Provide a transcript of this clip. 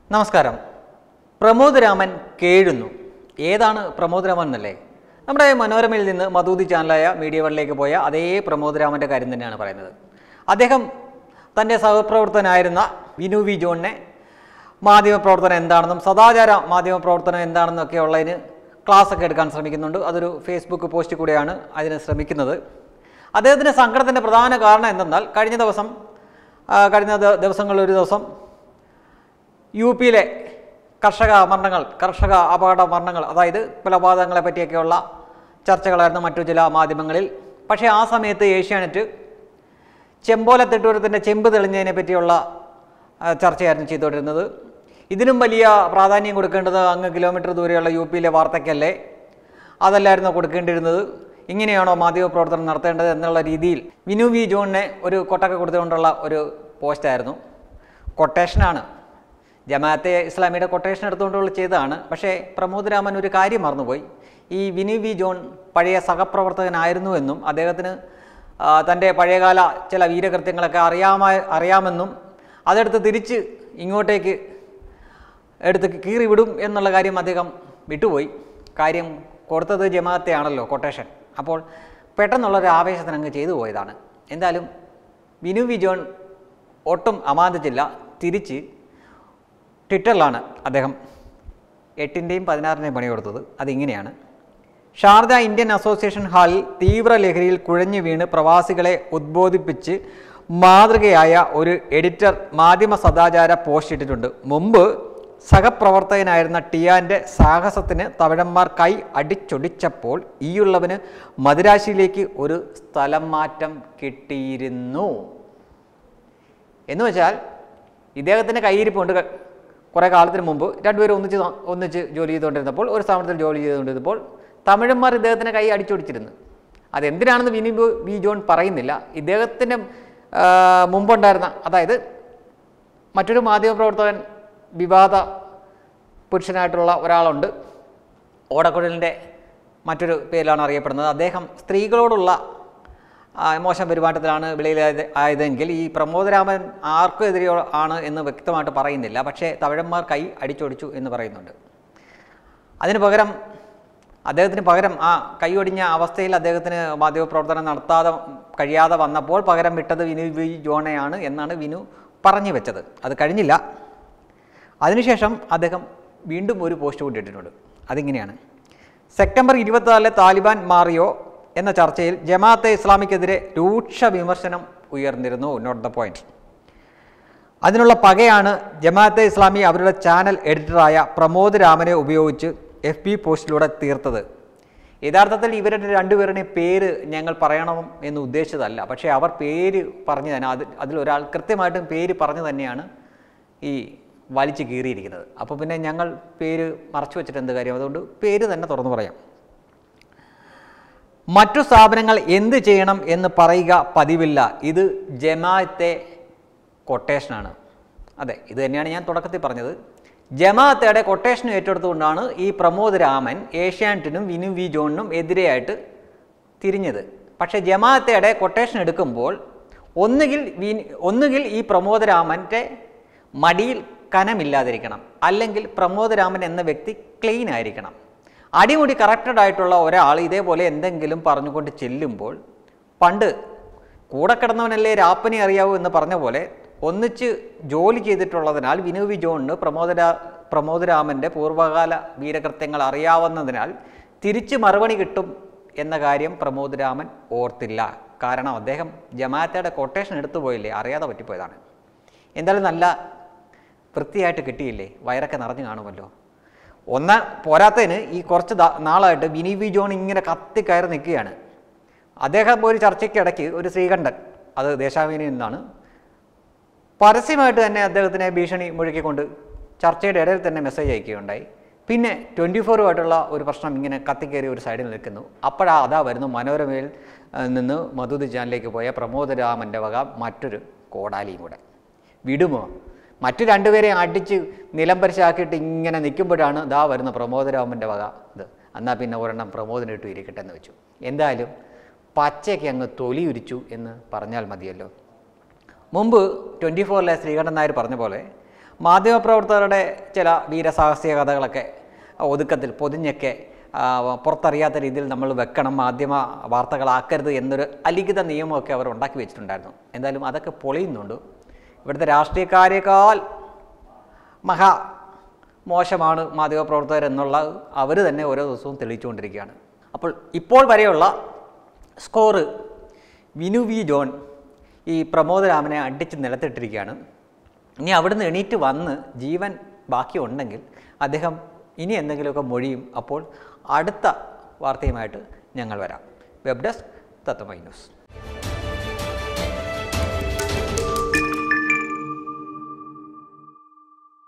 നമസ്കാരം പ്രമോദ് രാമൻ കേഴുന്നു ഏതാണ് പ്രമോദ് രാമൻ എന്നല്ലേ നമ്മുടെ മനോരമയിൽ നിന്ന് മധൂതി ചാനലായ മീഡിയ വണ്ണിലേക്ക് പോയ അതേ പ്രമോദ് രാമൻ്റെ കാര്യം തന്നെയാണ് പറയുന്നത് അദ്ദേഹം തൻ്റെ സഹപ്രവർത്തകനായിരുന്ന വിനു വി ജോണിനെ മാധ്യമപ്രവർത്തനം എന്താണെന്നും സദാചാര മാധ്യമപ്രവർത്തനം എന്താണെന്നൊക്കെ ഉള്ളതിന് ക്ലാസ് ഒക്കെ എടുക്കാൻ ശ്രമിക്കുന്നുണ്ട് അതൊരു ഫേസ്ബുക്ക് പോസ്റ്റ് കൂടെയാണ് അതിന് ശ്രമിക്കുന്നത് അദ്ദേഹത്തിൻ്റെ സങ്കടത്തിൻ്റെ പ്രധാന കാരണം എന്തെന്നാൽ കഴിഞ്ഞ ദിവസം ആ, കഴിഞ്ഞ ദ- ദിവസങ്ങളിൽ ഒരു ദിവസം യു പിയിലെ കർഷക മരണങ്ങൾ കർഷക അപകട മരണങ്ങൾ അതായത് കൊലപാതകങ്ങളെ പറ്റിയൊക്കെയുള്ള ചർച്ചകളായിരുന്നു മറ്റു ചില മാധ്യമങ്ങളിൽ പക്ഷേ ആ സമയത്ത് ഏഷ്യാനെറ്റ് ചെമ്പോലത്തിട്ടൂരത്തിൻ്റെ ചെമ്പ് തെളിഞ്ഞതിനെ പറ്റിയുള്ള ആ, ചർച്ചയായിരുന്നു ചെയ്തുകൊണ്ടിരുന്നത് ഇതിനും വലിയ പ്രാധാന്യം കൊടുക്കേണ്ടത് അങ്ങ് കിലോമീറ്റർ ദൂരെയുള്ള യു പിയിലെ വാർത്തയ്ക്കല്ലേ അതല്ലായിരുന്നു കൊടുക്കേണ്ടിരുന്നത് ഇങ്ങനെയാണോ മാധ്യമപ്രവർത്തനം നടത്തേണ്ടത് എന്നുള്ള രീതിയിൽ വിനു വി ജോണിനെ ഒരു കൊട്ടൊക്കെ കൊടുത്തുകൊണ്ടുള്ള ഒരു പോസ്റ്റായിരുന്നു കൊട്ടേഷനാണ് ജമാഅത്തെ ഇസ്ലാമിയുടെ കൊട്ടേഷൻ എടുത്തുകൊണ്ടുള്ള ചെയ്തതാണ് പക്ഷേ പ്രമോദ് രാമൻ ഒരു കാര്യം മറന്നുപോയി ഈ വിനു വി ജോൺ പഴയ സഹപ്രവർത്തകനായിരുന്നു എന്നും അദ്ദേഹത്തിന് ആ, തൻ്റെ പഴയകാല ചില വീരകൃത്യങ്ങളൊക്കെ അറിയാമ അറിയാമെന്നും അതെടുത്ത് തിരിച്ച് ഇങ്ങോട്ടേക്ക് എടുത്ത് കീറി വിടും എന്നുള്ള കാര്യം അദ്ദേഹം വിട്ടുപോയി കാര്യം കൊടുത്തത് ജമാഅത്തെ ആണല്ലോ കൊട്ടേഷൻ അപ്പോൾ പെട്ടെന്നുള്ളൊരു ആവേശത്തിന് അങ്ങ് ചെയ്തു പോയതാണ് എന്തായാലും വിനു വി ജോൺ ഒട്ടും അമാന്തിച്ചില്ല തിരിച്ച് ട്വിറ്ററിലാണ് അദ്ദേഹം എട്ടിൻ്റെയും പതിനാറിൻ്റെയും പണി കൊടുത്തത് അതിങ്ങനെയാണ് ഷാർജ ഇന്ത്യൻ അസോസിയേഷൻ ഹാളിൽ തീവ്ര ലഹരിയിൽ കുഴഞ്ഞു വീണ് പ്രവാസികളെ ഉദ്ബോധിപ്പിച്ച് മാതൃകയായ ഒരു എഡിറ്റർ മാധ്യമ സദാചാര പോസ്റ്റ് ഇട്ടിട്ടുണ്ട് മുമ്പ് സഹപ്രവർത്തകനായിരുന്ന ടിയാൻ്റെ സാഹസത്തിന് തമിഴന്മാർ കൈ അടിച്ചൊടിച്ചപ്പോൾ ഈയുള്ളവന് മദിരാശിയിലേക്ക് ഒരു സ്ഥലം മാറ്റം കിട്ടിയിരുന്നു എന്ന് വെച്ചാൽ ഇദ്ദേഹത്തിൻ്റെ കയ്യിരിപ്പുണ്ട് ക- കുറേ കാലത്തിന് മുമ്പ് രണ്ടുപേരും ഒന്നിച്ച് ത- ഒന്നിച്ച് ജോലി ചെയ്തുകൊണ്ടിരുന്നപ്പോൾ ഒരു സ്ഥാപനത്തിൽ ജോലി ചെയ്തുകൊണ്ടിരുന്നപ്പോൾ തമിഴന്മാർ ഇദ്ദേഹത്തിൻ്റെ കൈ അടിച്ചൊടിച്ചിരുന്നു അതെന്തിനാണെന്ന് വിനി ബോ- വി ജോൺ പറയുന്നില്ല ഇദ്ദേഹത്തിൻ്റെ ആ, മുമ്പുണ്ടായിരുന്ന അതായത് മറ്റൊരു മാധ്യമപ്രവർത്തകൻ വിവാദ പുരുഷനായിട്ടുള്ള ഒരാളുണ്ട് ഓടക്കുഴലിൻ്റെ മറ്റൊരു പേരിലാണ് അറിയപ്പെടുന്നത് അദ്ദേഹം സ്ത്രീകളോടുള്ള ആ, മോശം പെരുമാറ്റത്തിലാണ് വിളയിലായത് ആയതെങ്കിൽ ഈ പ്രമോദരാമൻ ആർക്കെതിരെ ആണ് എന്ന് വ്യക്തമായിട്ട് പറയുന്നില്ല പക്ഷേ തമിഴന്മാർ കൈ അടിച്ചൊടിച്ചു എന്ന് പറയുന്നുണ്ട് അതിന് പകരം അദ്ദേഹത്തിന് പകരം ആ കൈയൊടിഞ്ഞ അവസ്ഥയിൽ അദ്ദേഹത്തിന് മാധ്യമപ്രവർത്തനം നടത്താതെ കഴിയാതെ വന്നപ്പോൾ പകരം വിട്ടത് വിനു വി ജോണയാണ് എന്നാണ് വിനു പറഞ്ഞു വെച്ചത് അത് കഴിഞ്ഞില്ല അതിനുശേഷം അദ്ദേഹം വീണ്ടും ഒരു പോസ്റ്റ് കൂടി ഇട്ടിട്ടുണ്ട് അതിങ്ങനെയാണ് സെപ്റ്റംബർ ഇരുപത്തിനാലിലെ താലിബാൻ മാറിയോ എന്ന ചർച്ചയിൽ ജമാഅത്തെ ഇസ്ലാമിക്കെതിരെ രൂക്ഷ വിമർശനം ഉയർന്നിരുന്നു നോട്ട് ദ പോയിന്റ് അതിനുള്ള പകയാണ് ജമാഅത്തെ ഇസ്ലാമി അവരുടെ ചാനൽ എഡിറ്ററായ പ്രമോദ് രാമനെ ഉപയോഗിച്ച് എഫ് ബി പോസ്റ്റിലൂടെ തീർത്തത് യഥാർത്ഥത്തിൽ ഇവരുടെ രണ്ടുപേരുടെയും പേര് ഞങ്ങൾ പറയണം എന്ന് ഉദ്ദേശിച്ചതല്ല പക്ഷേ അവർ പേര് പറഞ്ഞു തന്നെ അത് അതിലൊരാൾ കൃത്യമായിട്ടും പേര് പറഞ്ഞു തന്നെയാണ് ഈ വലിച്ചു കീറിയിരിക്കുന്നത് അപ്പോൾ പിന്നെ ഞങ്ങൾ പേര് മറച്ചു വെച്ചിട്ട് എന്ത് കാര്യം അതുകൊണ്ട് പേര് തന്നെ തുറന്നു പറയാം മറ്റു സ്ഥാപനങ്ങൾ എന്ത് ചെയ്യണം എന്ന് പറയുക പതിവില്ല ഇത് ജമാഅത്തെ കൊട്ടേഷനാണ് അതെ ഇത് തന്നെയാണ് ഞാൻ തുടക്കത്തിൽ പറഞ്ഞത് ജമാഅത്തയുടെ കൊട്ടേഷൻ ഏറ്റെടുത്തുകൊണ്ടാണ് ഈ പ്രമോദ് രാമൻ ഏഷ്യാനെറ്റിനും വിനു വി ജോണിനും എതിരെയായിട്ട് തിരിഞ്ഞത് പക്ഷേ ജമാഅത്തയുടെ കൊട്ടേഷൻ എടുക്കുമ്പോൾ ഒന്നുകിൽ വി ഒന്നുകിൽ ഈ പ്രമോദ് രാമൻ്റെ മടിയിൽ കനമില്ലാതിരിക്കണം അല്ലെങ്കിൽ പ്രമോദ് രാമൻ എന്ന വ്യക്തി ക്ലീൻ ആയിരിക്കണം അടിമുടി കറക്റ്റഡ് ആയിട്ടുള്ള ഒരാൾ ഇതേപോലെ എന്തെങ്കിലും പറഞ്ഞുകൊണ്ട് ചെല്ലുമ്പോൾ പണ്ട് കൂടെ കിടന്നവനല്ലേ രാപ്പനെ അറിയാവൂ എന്ന് പറഞ്ഞ പോലെ ഒന്നിച്ച് ജോലി ചെയ്തിട്ടുള്ളതിനാൽ വിനു വി ജോണിന് പ്രമോദരാ പ്രമോദരാമൻ്റെ പൂർവ്വകാല വീരകൃത്യങ്ങൾ അറിയാവുന്നതിനാൽ തിരിച്ച് മറുപടി കിട്ടും എന്ന കാര്യം പ്രമോദ് രാമൻ ഓർത്തില്ല കാരണം അദ്ദേഹം ജമാഅത്തയുടെ കൊട്ടേഷൻ എടുത്തു പോയില്ലേ അറിയാതെ പറ്റിപ്പോയതാണ് എന്തായാലും നല്ല വൃത്തിയായിട്ട് കിട്ടിയില്ലേ വയറൊക്കെ നിറഞ്ഞു കാണുമല്ലോ ഒന്ന് പോരാത്തതിന് ഈ കുറച്ച് ദാ- നാളായിട്ട് വിനി വി ജോൺ ഇങ്ങനെ കത്തി കയറി നിൽക്കുകയാണ് അദ്ദേഹം ഒരു ചർച്ചയ്ക്കിടയ്ക്ക് ഒരു ശ്രീകണ്ഠൻ അത് ദേശാഭിമാനിയിൽ നിന്നാണ് പരസ്യമായിട്ട് തന്നെ അദ്ദേഹത്തിനെ ഭീഷണി മുഴുക്കിക്കൊണ്ട് ചർച്ചയുടെ ഇടയിൽ തന്നെ മെസ്സേജ് അയക്കുകയുണ്ടായി പിന്നെ ട്വൻറ്റി ഫോറുമായിട്ടുള്ള ഒരു പ്രശ്നം ഇങ്ങനെ കത്തിക്കയറി ഒരു സൈഡിൽ നിൽക്കുന്നു അപ്പോഴാ അതാ വരുന്നു മനോരമയിൽ ആ, നിന്ന് മധുതി ചാനലിലേക്ക് പോയ പ്രമോദ് രാമൻ്റെ വക മറ്റൊരു കോടാലിയും കൂടെ വിടുമോ മറ്റു രണ്ടുപേരെയും അടിച്ച് നിലംപരിശാക്കിയിട്ട് ഇങ്ങനെ നിൽക്കുമ്പോഴാണ് ദാ വരുന്ന പ്രമോദരാമൻ്റെ വക ഇത് എന്നാൽ പിന്നെ ഒരെണ്ണം പ്രമോദിനിട്ട് ഇരിക്കട്ടെ എന്ന് വെച്ചു എന്തായാലും പച്ചയ്ക്ക് അങ്ങ് തൊലി ഉരിച്ചു എന്ന് പറഞ്ഞാൽ മതിയല്ലോ മുമ്പ് ട്വൻറ്റി ഫോറിലെ ശ്രീകണ്ഠൻ നായർ പറഞ്ഞ പോലെ മാധ്യമപ്രവർത്തകരുടെ ചില വീരസാഹസിക കഥകളൊക്കെ ഒതുക്കത്തിൽ പൊതിഞ്ഞൊക്കെ ആ, പുറത്തറിയാത്ത രീതിയിൽ നമ്മൾ വെക്കണം മാധ്യമ വാർത്തകളാക്കരുത് എന്നൊരു അലിഖിത നിയമമൊക്കെ അവർ ഉണ്ടാക്കി വെച്ചിട്ടുണ്ടായിരുന്നു എന്തായാലും അതൊക്കെ പൊളിയുന്നുണ്ട് ഇവിടുത്തെ രാഷ്ട്രീയക്കാരേക്കാൾ മഹാ മോശമാണ് മാധ്യമപ്രവർത്തകർ എന്നുള്ളത് അവർ തന്നെ ഓരോ ദിവസവും തെളിയിച്ചുകൊണ്ടിരിക്കുകയാണ് അപ്പോൾ ഇപ്പോൾ വരെയുള്ള സ്കോറ് വിനു വി ജോൺ ഈ പ്രമോദ് രാമനെ അടിച്ച് നിലത്തിട്ടിരിക്കുകയാണ് ഇനി അവിടുന്ന് എണീറ്റ് വന്ന് ജീവൻ ബാക്കിയുണ്ടെങ്കിൽ അദ്ദേഹം ഇനി എന്തെങ്കിലുമൊക്കെ മൊഴിയും അപ്പോൾ അടുത്ത വാർത്തയുമായിട്ട് ഞങ്ങൾ വരാം വെബ് ഡെസ്ക് തത്വമൈ ന്യൂസ്